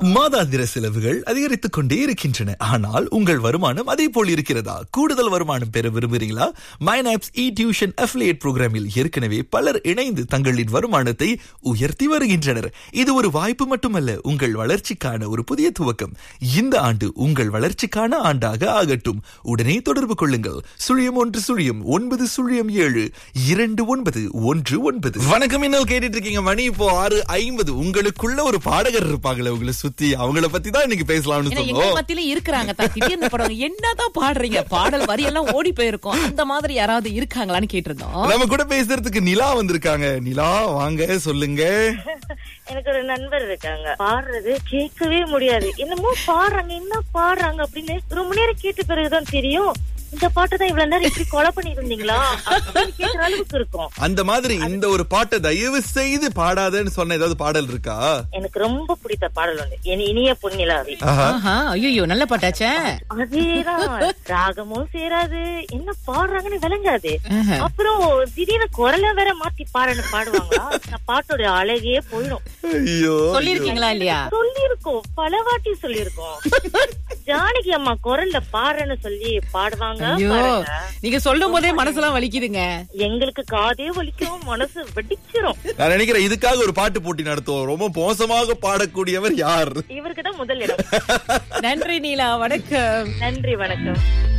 மாதாந்திர செலவுகள் அதிகரித்துக் கொண்டே இருக்கின்றன ஆனால் உங்கள் வருமானம் அதே போல் இருக்கிறதா கூடுதல் வருமானம் பெற விரும்புகிறீங்களா மைனாப்ஸ் இ டியூஷன் அஃபிலியேட் புரோகிராமில் ஏற்கனவே பலர் இணைந்து தங்களின் வருமானத்தை உயர்த்தி வருகின்றனர் இது ஒரு வாய்ப்பு மட்டுமல்ல உங்கள் வளர்ச்சிக்கான ஒரு புதிய துவக்கம் இந்த ஆண்டு உங்கள் வளர்ச்சிக்கான ஆண்டாக ஆகட்டும் உடனே தொடர்பு கொள்ளுங்கள் சுழியம் ஒன்று சுழியம் ஒன்பது சுழியம் ஏழு இரண்டு ஒன்பது ஒன்று ஒன்பது வணக்கம் என்ன கேட்டுட்டு இருக்கீங்க மணி இப்போ ஆறு ஐம்பது உங்களுக்குள்ள ஒரு பாடகர் இருப்பாங்களே உங்களை சுத்தி அவங்கள பத்தி தான் இன்னைக்கு பேசலாம்னு ஏன்னா எங்க சொன்னோம் மத்தியில இருக்கிறாங்க தான் திடீர்னு படம் என்னதான் பாடுறீங்க பாடல் வரி எல்லாம் ஓடி போயிருக்கும் அந்த மாதிரி யாராவது இருக்காங்களான்னு கேட்டிருந்தோம் நம்ம கூட பேசுறதுக்கு நிலா வந்திருக்காங்க நிலா வாங்க சொல்லுங்க எனக்கு ஒரு நண்பர் இருக்காங்க பாடுறது கேட்கவே முடியாது என்னமோ பாடுறாங்க என்ன பாடுறாங்க அப்படின்னு ரொம்ப நேரம் கேட்ட பிறகுதான் தெரியும் இந்த பாட்டு தான் இவ்வளவு நேரம் இப்படி கொலை பண்ணி இருந்தீங்களா அப்படின்னு கேட்கிற அளவுக்கு இருக்கும் அந்த மாதிரி இந்த ஒரு பாட்டை தயவு செய்து பாடாதன்னு சொன்ன ஏதாவது பாடல் இருக்கா எனக்கு ரொம்ப பிடித்த பாடல் ஒன்று என் இனிய பொன்னிலாவி ஆஹா. ஆஹா ஐயோ நல்ல பாட்டாச்சே அதேதான் ராகமும் சேராது என்ன பாடுறாங்கன்னு விளங்காது ஆஹா. அப்புறம் திடீர்னு குரலை வேற மாத்தி பாருன்னு பாடுவாங்களா நான் பாட்டோட அழகே போயிடும் ஐயோ சொல்லிருக்கீங்களா இல்லையா சொல்லிருக்கோம் பல வாட்டி சொல்லிருக்கோம் ஜானகி அம்மா குரல்ல பாடுறேன்னு சொல்லி பாடுவாங்க ஐயோ பாருங்க. நீங்க சொல்லும் போதே மனசெல்லாம் வலிக்குதுங்க எங்களுக்கு காதே வலிக்கும் மனசு வெடிச்சிரும் நான் நினைக்கிறேன் இதுக்காக ஒரு பாட்டு போட்டி நடத்துவோம் ரொம்ப மோசமாக பாடக்கூடியவர் யார் இவருக்கு தான் முதல் இடம் நன்றி நீலா வணக்கம் நன்றி வணக்கம்